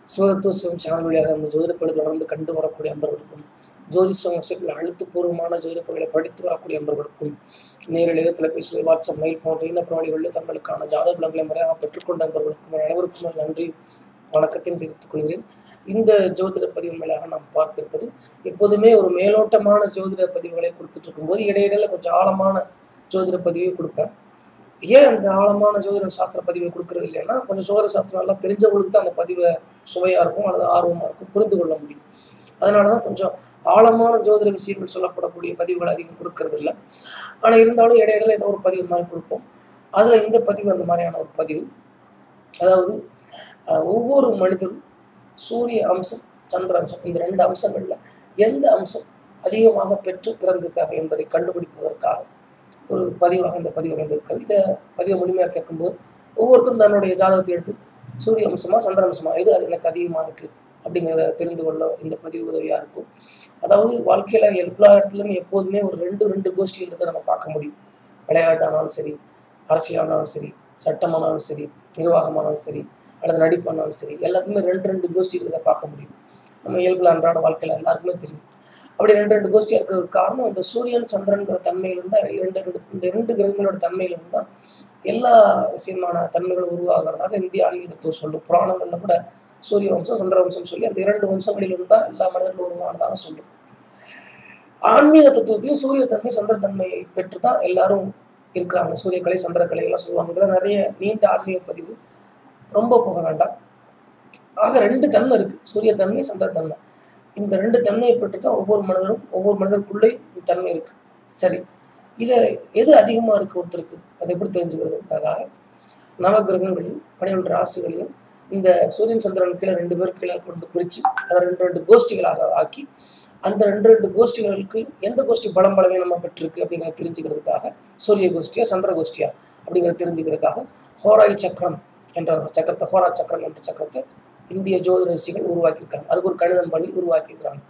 சிவதத்துவ சிவம் channel வழியாக நம்ம ஜோதிடப்பொருளை தொடர்ந்து கண்டு வரக்கூடிய அன்பர்களுக்கும் ஜோதிஷம் வம்சத்தில் அழுத்துப்பூர்வமான ஜோதிடப்பொருளை படித்து வரக்கூடிய அன்பர்களுக்கும் நேரடியாக தொலைபேசி வாட்ஸ்அப் மெயில் போன்ற இனப்புற வழிகளில் தங்களுக்கான ஜாதக பலன்களை முறையாக பெற்றுக்கொண்ட அன்பர்களுக்கும் அனைவருக்கும் நன்றி வணக்கத்தையும் தெரிவித்துக் கொள்கிறேன் இந்த ஜோதிட பதிவு மேலாக நாம் பார்க்க இருப்பது எப்போதுமே ஒரு மேலோட்டமான ஜோதிட பதிவுகளை கொடுத்துட்டு இருக்கும்போது இடையிடையில கொஞ்சம் ஆழமான ஜோதிட பதிவை கொடுப்பேன் ஏன் அந்த ஆழமான ஜோதிட சாஸ்திர பதிவை கொடுக்கறது இல்லைன்னா கொஞ்சம் சோதர சாஸ்திரம் எல்லாம் தெரிஞ்சவங்களுக்கு தான் அந்த பதிவை சுவையாக இருக்கும் அல்லது ஆர்வமாக இருக்கும் புரிந்து கொள்ள முடியும் அதனால தான் கொஞ்சம் ஆழமான ஜோதிட விஷயங்கள் சொல்லப்படக்கூடிய பதிவுகள் அதிகம் கொடுக்கறது இல்லை ஆனால் இருந்தாலும் இடையிடையில ஏதோ ஒரு பதிவு மாதிரி கொடுப்போம் அதில் இந்த பதிவு அந்த மாதிரியான ஒரு பதிவு அதாவது அஹ், ஒவ்வொரு மனிதரும் சூரிய அம்சம் சந்திர அம்சம் இந்த ரெண்டு அம்சங்களில் எந்த அம்சம் அதிகமாக பெற்று பிறந்திருக்காங்க என்பதை கண்டுபிடிப்பதற்காக ஒரு பதிவாக இந்த பதிவு அமைந்திருக்கிறது இதை பதிவை முழுமையாக கேட்கும்போது ஒவ்வொருத்தரும் தன்னுடைய ஜாதகத்தை எடுத்து சூரிய அம்சமா சந்திர அம்சமா எது அது எனக்கு அதிகமாக இருக்குது அப்படிங்கிறத தெரிந்து கொள்ள இந்த பதிவு உதவியாக இருக்கும் அதாவது வாழ்க்கையில் எல்லா இடத்துலையும் எப்போதுமே ஒரு ரெண்டு ரெண்டு கோஷ்டிகள் இருக்க நம்ம பார்க்க முடியும் விளையாட்டானாலும் சரி அரசியலானாலும் சரி சட்டமானாலும் சரி நிர்வாகமானாலும் சரி அல்லது நடிப்பானாலும் சரி எல்லாத்துக்குமே ரெண்டு ரெண்டு கோஷ்டி இருக்கிறத பார்க்க முடியும் நம்ம இயல்புல அன்றாட வாழ்க்கையில் எல்லாருக்குமே தெரியும் அப்படி ரெண்டு ரெண்டு கோஷ்டியாக இருக்கிறதுக்கு காரணம் இந்த சூரியன் சந்திரன்கிற தன்மையிலிருந்து தான் இரண்டு ரெண்டு இந்த இரண்டு கிரகங்களோட தன்மையிலிருந்து தான் எல்லா விஷயமான தன்மைகளும் உருவாகிறதாக இந்திய ஆன்மீக தத்துவம் சொல்லும் புராணங்களில் கூட சூரிய வம்சம் சந்திர வம்சம் சொல்லி அந்த இரண்டு வம்சங்களிலிருந்து தான் எல்லா மனிதர்களும் உருவானதாக சொல்லும் ஆன்மீக தத்துவத்தையும் சூரிய தன்மை சந்திர தன்மையை பெற்று தான் எல்லாரும் இருக்காங்க சூரியக்கலை சந்திரக்கலை எல்லாம் சொல்லுவாங்க இதெல்லாம் நிறைய நீண்ட ஆன்மீக பதிவு ரொம்ப போக வேண்டாம் ஆக ரெண்டு தன்மை இருக்கு சூரிய தன்மை சந்திர தன்மை இந்த ரெண்டு தன்மையை பெற்று தான் ஒவ்வொரு மனிதரும் ஒவ்வொரு மனிதருக்குள்ளேயும் இந்த தன்மை இருக்கு சரி இதை எது அதிகமாக இருக்கு ஒருத்தருக்கு அதை எப்படி தெரிஞ்சுக்கிறதுக்காக நவகிரகங்களையும் பன்னிரெண்டு ராசிகளையும் இந்த சூரியன் சந்திரன் கீழே ரெண்டு பேர் கீழே கொண்டு பிரித்து அதை ரெண்டு ரெண்டு கோஷ்டிகளாக ஆக்கி அந்த ரெண்டு ரெண்டு கோஷ்டிகளுக்கு எந்த கோஷ்டி பலம் பலவீனமாக பெற்றிருக்கு அப்படிங்கிறத தெரிஞ்சுக்கிறதுக்காக சூரிய கோஷ்டியா சந்திர கோஷ்டியா அப்படிங்கிறத தெரிஞ்சுக்கிறதுக்காக ஹோராய் சக்கரம் என்ற ஒரு சக்கரத்தை ஹோரா சக்கரம் என்ற சக்கரத்தை இந்திய ஜோதிட ரிஷிகள் உருவாக்கியிருக்காங்க அதுக்கு ஒரு கணிதம் பண்ணி உருவாக்கியிருக்கிறாங்க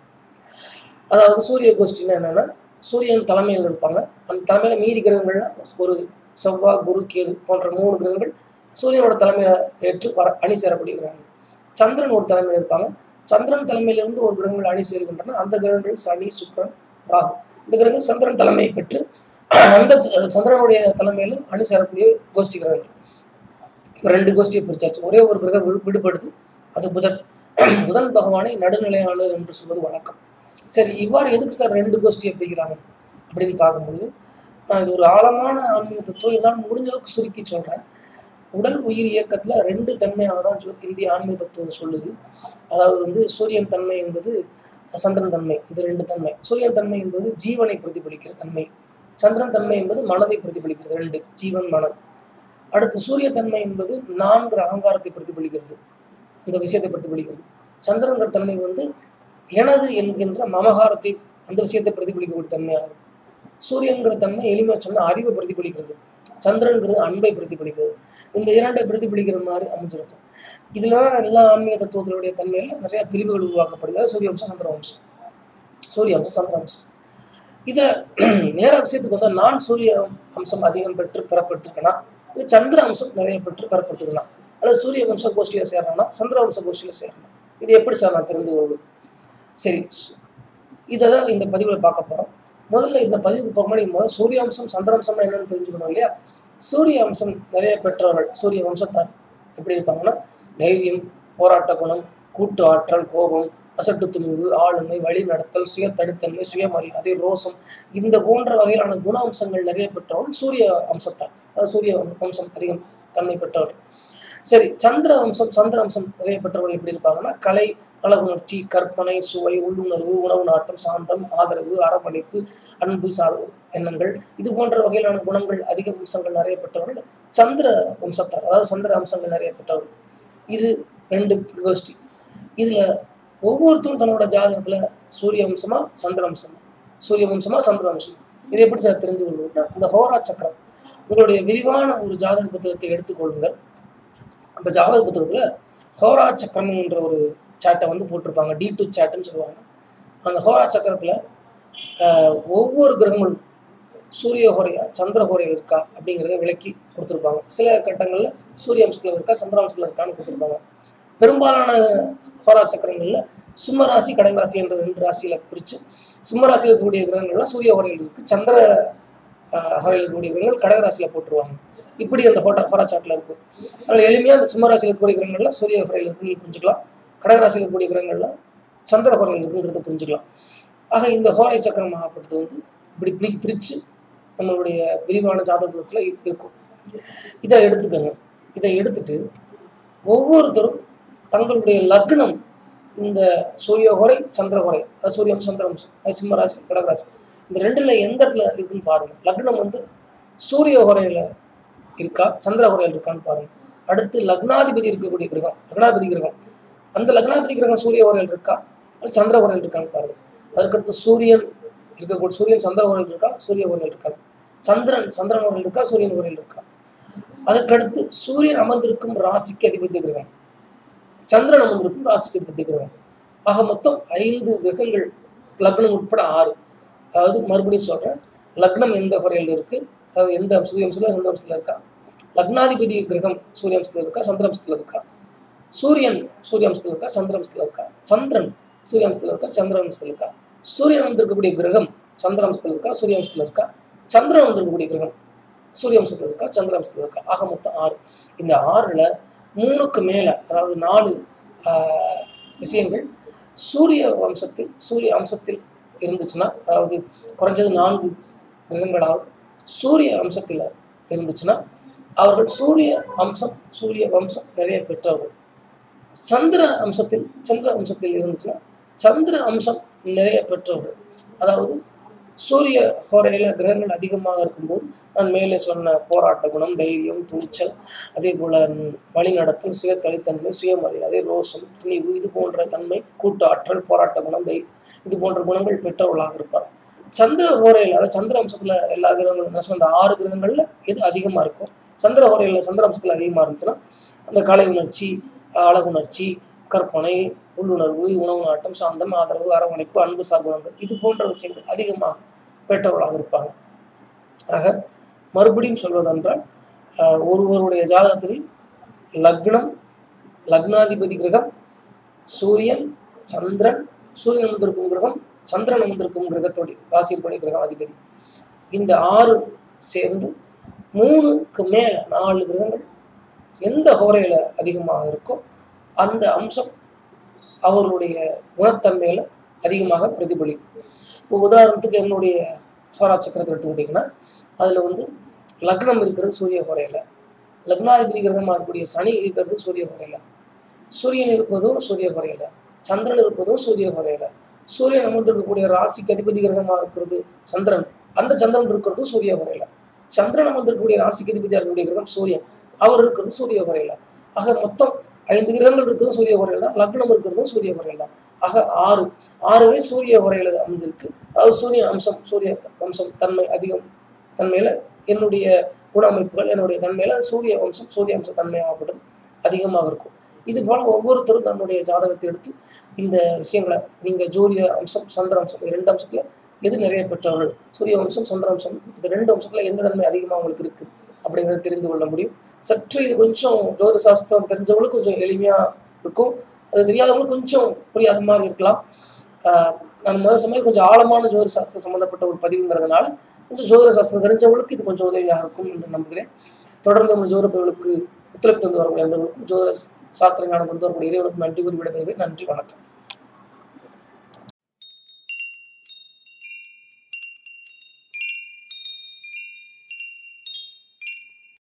அதாவது சூரிய கோஷ்டின்னா என்னன்னா சூரியன் தலைமையில் இருப்பாங்க அந்த தலைமையில மீதி கிரகங்கள்லாம் ஒரு செவ்வாய் குரு கேது போன்ற மூணு கிரகங்கள் சூரியனோட தலைமையில ஏற்று வர அணி சேரக்கூடிய கிரகங்கள் சந்திரன் ஒரு தலைமையில் இருப்பாங்க சந்திரன் தலைமையிலிருந்து ஒரு கிரகங்கள் அணி சேருகின்றன அந்த கிரகங்கள் சனி சுக்கிரன் ராகு இந்த கிரகங்கள் சந்திரன் தலைமையை பெற்று அந்த சந்திரனுடைய தலைமையில் அணி சேரக்கூடிய கோஷ்டி கிரகங்கள் இப்போ ரெண்டு கோஷ்டியை பிரிச்சாச்சு ஒரே ஒரு கிரகம் விடு- விடுபடுது அது புதன் புதன் பகவானை நடுநிலையாளர் என்று சொல்வது வழக்கம் சரி இவ்வாறு எதுக்கு சார் ரெண்டு கோஷ்டியை பிரிக்கிறாங்க அப்படின்னு பார்க்கும்போது நான் இது ஒரு ஆழமான ஆன்மீக தத்துவம் இருந்தாலும் முடிஞ்ச அளவுக்கு சுருக்கி சொல்கிறேன் உடல் உயிர் இயக்கத்தில் ரெண்டு தன்மையாக தான் சொல் இந்திய ஆன்மீக தத்துவம் சொல்லுது அதாவது வந்து சூரியன் தன்மை என்பது சந்திரன் தன்மை இந்த ரெண்டு தன்மை சூரியன் தன்மை என்பது ஜீவனை பிரதிபலிக்கிற தன்மை சந்திரன் தன்மை என்பது மனதை பிரதிபலிக்கிறது ரெண்டு ஜீவன் மனம் அடுத்து சூரிய தன்மை என்பது நான்கிற அகங்காரத்தை பிரதிபலிக்கிறது அந்த விஷயத்தை பிரதிபலிக்கிறது சந்திரங்கிற தன்மை வந்து எனது என்கின்ற மமகாரத்தை அந்த விஷயத்தை பிரதிபலிக்கக்கூடிய தன்மையாகும் சூரியன்கிற தன்மை எளிமையாக சொன்னால் அறிவை பிரதிபலிக்கிறது சந்திரன்கிறது அன்பை பிரதிபலிக்கிறது இந்த இரண்டை பிரதிபலிக்கிற மாதிரி அமைஞ்சிருக்கும் இதில் தான் எல்லா ஆன்மீக தத்துவங்களுடைய தன்மையில் நிறைய பிரிவுகள் உருவாக்கப்படுகிறது சூரிய வம்சம் சந்திர வம்சம் சூரிய வம்சம் சந்திர வம்சம் இதை நேர விஷயத்துக்கு வந்தால் நான் சூரிய அம்சம் அதிகம் பெற்று பெறப்பட்டிருக்கேனா இல்லை சந்திர அம்சம் நிறைய பெற்று பெறப்பட்டிருக்கலாம் அல்லது சூரிய வம்ச கோஷ்டியில் சேர்றேன்னா சந்திர வம்ச கோஷ்டியில் சேர்றேன் இது எப்படி சார் நான் தெரிந்து கொள்வது சரி இதை தான் இந்த பதிவில் பார்க்க போகிறோம் முதல்ல இந்த பதிவுக்கு போக முன்னாடி முதல்ல சூரிய அம்சம் சந்திர அம்சம்னா என்னன்னு தெரிஞ்சுக்கணும் இல்லையா சூரிய அம்சம் நிறைய பெற்றவர்கள் சூரிய வம்சத்தார் எப்படி இருப்பாங்கன்னா தைரியம் போராட்ட குணம் கூட்டு ஆற்றல் கோபம் அசட்டு துணிவு ஆளுமை வழி நடத்தல் சுய தனித்தன்மை சுயமரியாதை ரோசம் இந்த போன்ற வகையிலான குண அம்சங்கள் நிறைய பெற்றவர்கள் சூரிய அம்சத்தார் அதாவது சூரிய வம்சம் அதிகம் தன்மை பெற்றவர்கள் சரி சந்திர வம்சம் சந்திர அம்சம் நிறைய பெற்றவர்கள் எப்படி இருப்பாங்கன்னா கலை அழகுணர்ச்சி கற்பனை சுவை உள்ளுணர்வு உணவு நாட்டம் சாந்தம் ஆதரவு அரவணைப்பு அன்பு சார்பு எண்ணங்கள் இது போன்ற வகையிலான குணங்கள் அதிக அம்சங்கள் நிறைய பெற்றவர்கள் சந்திர வம்சத்தார் அதாவது சந்திர அம்சங்கள் நிறைய பெற்றவர்கள் இது ரெண்டு கோஷ்டி இதுல ஒவ்வொருத்தரும் தன்னோட ஜாதகத்துல சூரிய வம்சமா சந்திர வம்சமா சூரிய வம்சமா சந்திர வம்சமா இது எப்படி சார் தெரிஞ்சு கொள்வதுன்னா இந்த ஹோரா சக்கரம் உங்களுடைய விரிவான ஒரு ஜாதக புத்தகத்தை எடுத்துக்கொள்ளுங்கள் அந்த ஜாதக புத்தகத்துல ஹோரா சக்கரம் என்ற ஒரு சாட்டை வந்து போட்டிருப்பாங்க டி டூ சாட்டுன்னு சொல்லுவாங்க அந்த ஹோரா சக்கரத்தில் ஒவ்வொரு கிரகங்களும் சூரிய ஹோரையா சந்திர ஹோரையில் இருக்கா அப்படிங்கிறத விளக்கி கொடுத்துருப்பாங்க சில கட்டங்களில் சூரிய அம்சத்தில் இருக்கா சந்திர அம்சத்தில் இருக்கான்னு கொடுத்துருப்பாங்க பெரும்பாலான ஹோரா சக்கரங்களில் சிம்ம ராசி கடகராசி என்ற ரெண்டு ராசியில பிரித்து சிம்ம ராசியில் இருக்கக்கூடிய கிரகங்கள்லாம் சூரிய ஹோரையில் இருக்கு சந்திர ஆஹ், ஹோரையில் இருக்கக்கூடிய கிரகங்கள் கடகராசியில் போட்டுருவாங்க இப்படி அந்த ஹோட்டா ஹோரா சாட்டில் இருக்கும் அதில் எளிமையாக அந்த சிம்ம ராசியில் இருக்கக்கூடிய கிரகங்கள்லாம் சூரிய ஹோரையில் இருக்குன்னு புரிஞ்சுக்கலாம் கடகராசியில் இருக்கக்கூடிய கிரகங்கள்லாம் சந்திர ஹோரையில் இருக்குங்கிறத புரிஞ்சுக்கலாம் ஆக இந்த ஹோரை சக்கரம் ஆகப்பட்டது வந்து இப்படி பிரி பிரித்து நம்மளுடைய விரிவான ஜாதகத்தில் இருக்கும் இதை எடுத்துக்கோங்க இதை எடுத்துட்டு ஒவ்வொருத்தரும் தங்களுடைய லக்னம் இந்த சூரிய ஹோரை சந்திர ஹோரை அது சூரியம் சந்திரம் அது சிம்ம ராசி கடகராசி இந்த ரெண்டுல எந்த இடத்துல இருக்குன்னு பாருங்க லக்னம் வந்து சூரிய ஹோரையில இருக்கா சந்திர ஹோரையில் இருக்கான்னு பாருங்க அடுத்து லக்னாதிபதி இருக்கக்கூடிய கிரகம் லக்னாதிபதி கிரகம் அந்த லக்னாதிபதி கிரகம் சூரிய ஹோரையில் இருக்கா அது சந்திர ஹோரையில் இருக்கான்னு பாருங்க அதுக்கடுத்து சூரியன் இருக்கக்கூடிய சூரியன் சந்திர ஹோரையில் இருக்கா சூரிய ஹோரையில் இருக்கா சந்திரன் சந்திரன் ஹோரையில் இருக்கா சூரியன் ஹோரையில் இருக்கா அதற்கடுத்து சூரியன் அமர்ந்திருக்கும் ராசிக்கு அதிபதி கிரகம் சந்திரன் அமர்ந்திருக்கும் ராசிக்கு அதிபதி கிரகம் ஆக மொத்தம் ஐந்து கிரகங்கள் லக்னம் உட்பட ஆறு அதாவது மறுபடியும் சொல்றேன் லக்னம் எந்த வரையில் இருக்கு அதாவது எந்த சூரிய அம்சத்தில் சந்திர அம்சத்தில் இருக்கா லக்னாதிபதி கிரகம் சூரிய அம்சத்தில் இருக்கா சந்திர அம்சத்தில் இருக்கா சூரியன் சூரிய அம்சத்தில் இருக்கா சந்திர அம்சத்தில் இருக்கா சந்திரன் சூரிய அம்சத்தில் இருக்கா சந்திர அம்சத்தில் இருக்கா சூரியன் வந்திருக்கக்கூடிய கிரகம் சந்திர அம்சத்தில் இருக்கா சூரிய அம்சத்தில் இருக்கா சந்திரன் வந்திருக்கக்கூடிய கிரகம் சூரிய அம்சத்தில் இருக்கா சந்திர அம்சத்தில் இருக்கா ஆக மொத்தம் ஆறு இந்த ஆறுல மூணுக்கு மேலே அதாவது நாலு ஆஹ், விஷயங்கள் சூரிய வம்சத்தில் சூரிய அம்சத்தில் இருந்துச்சுன்னா அதாவது குறைஞ்சது நான்கு கிரகங்களாவது சூரிய அம்சத்தில் இருந்துச்சுன்னா அவர்கள் சூரிய அம்சம் சூரிய வம்சம் நிறைய பெற்றவர்கள் சந்திர அம்சத்தில் சந்திர அம்சத்தில் இருந்துச்சுன்னா சந்திர அம்சம் நிறைய பெற்றவர்கள் அதாவது சூரிய ஹோரையில் கிரகங்கள் அதிகமாக இருக்கும்போது நான் மேலே சொன்ன போராட்ட குணம் தைரியம் துணிச்சல் அதே போல் வழிநடத்தல் சுய தனித்தன்மை சுயமரியாதை ரோஷம் துணிவு இது போன்ற தன்மை கூட்டாற்றல் போராட்ட குணம் தை இது போன்ற குணங்கள் பெற்றவர்களாக இருப்பார் சந்திர ஹோரையில் அதாவது சந்திர அம்சத்தில் எல்லா கிரகங்களும் நான் சொன்ன அந்த ஆறு கிரகங்களில் எது அதிகமாக இருக்கும் சந்திர ஹோரையில் சந்திர அம்சத்தில் அதிகமாக இருந்துச்சுன்னா அந்த கலை உணர்ச்சி அழகுணர்ச்சி கற்பனை உள்ளுணர்வு உணவு நாட்டம் சாந்தம் ஆதரவு அரவணைப்பு அன்பு சார் குணங்கள் இது போன்ற விஷயங்கள் அதிகமாக பெற்றவர்களாக இருப்பாங்க ஆக மறுபடியும் சொல்வதென்றால் ஆஹ், ஒருவருடைய ஜாதகத்தில் லக்னம் லக்னாதிபதி கிரகம் சூரியன் சந்திரன் சூரியன் அமர்ந்திருக்கும் கிரகம் சந்திரன் அமர்ந்திருக்கும் கிரகத்தோடைய ராசியின்படி கிரகம் அதிபதி இந்த ஆறு சேர்ந்து மூணுக்கு மேல நாலு கிரகங்கள் எந்த ஹோரையில அதிகமாக இருக்கோ அந்த அம்சம் அவர்களுடைய குணத்தன்மையில அதிகமாக பிரதிபலிக்கும் இப்போ உதாரணத்துக்கு என்னுடைய ஹோரா சக்கரத்தை எடுத்துக்கிட்டிங்கன்னா அதில் வந்து லக்னம் இருக்கிறது சூரிய ஹோரையில் லக்னாதிபதி கிரகமாக இருக்கக்கூடிய சனி இருக்கிறது சூரிய ஹோரையில் சூரியன் இருப்பதும் சூரிய ஹோரையில் சந்திரன் இருப்பதும் சூரிய ஹோரையில் சூரியன் அமர்ந்திருக்கக்கூடிய ராசிக்கு அதிபதி கிரகமாக இருக்கிறது சந்திரன் அந்த சந்திரன் இருக்கிறதும் சூரிய ஹோரையில் சந்திரன் அமர்ந்திருக்கக்கூடிய ராசிக்கு அதிபதியாக இருக்கக்கூடிய கிரகம் சூரியன் அவர் இருக்கிறது சூரிய ஹோரையில் ஆக மொத்தம் ஐந்து கிரகங்கள் இருக்கிறது சூரிய ஹோரையில் தான் லக்னம் இருக்கிறதும் சூரிய ஹோரையில் தான் ஆக ஆறு ஆறுவே சூரிய ஹோரையில் அமைஞ்சிருக்கு அதாவது சூரிய அம்சம் சூரிய வம்சம் தன்மை அதிகம் தன்மையில என்னுடைய குண அமைப்புகள் என்னுடைய தன்மையில சூரிய வம்சம் சூரிய அம்ச தன்மையாகப்பட்டது அதிகமாக இருக்கும் இது போல ஒவ்வொருத்தரும் தன்னுடைய ஜாதகத்தை எடுத்து இந்த விஷயங்களை நீங்க ஜூரிய அம்சம் சந்திர அம்சம் இது ரெண்டு அம்சத்துல எது நிறைய பெற்றவர்கள் சூரிய வம்சம் சந்திர அம்சம் இந்த ரெண்டு அம்சத்துல எந்த தன்மை அதிகமாக உங்களுக்கு இருக்கு அப்படிங்கிறத தெரிந்து கொள்ள முடியும் சற்று இது கொஞ்சம் ஜோதிட சாஸ்திரம் தெரிஞ்சவங்களுக்கு கொஞ்சம் எளிமையா இருக்கும் அது தெரியாதவங்களுக்கு கொஞ்சம் புரியாத மாதிரி இருக்கலாம் ஆஹ் நான் முதல் சமயம் கொஞ்சம் ஆழமான ஜோதிட சாஸ்திரம் சம்மந்தப்பட்ட ஒரு பதிவுங்கிறதுனால கொஞ்சம் ஜோதிட சாஸ்திரம் தெரிஞ்சவங்களுக்கு இது கொஞ்சம் உதவியாக இருக்கும் என்று நம்புகிறேன் தொடர்ந்து நம்ம ஜோதிட பதிவுகளுக்கு ஒத்துழைப்பு தந்து வரக்கூடிய நண்பர்களுக்கும் ஜோதிட சாஸ்திர ஞானம் கொண்டு வரக்கூடிய இறைவனுக்கு நன்றி கூறி விடைபெறுகிறேன் நன்றி வணக்கம்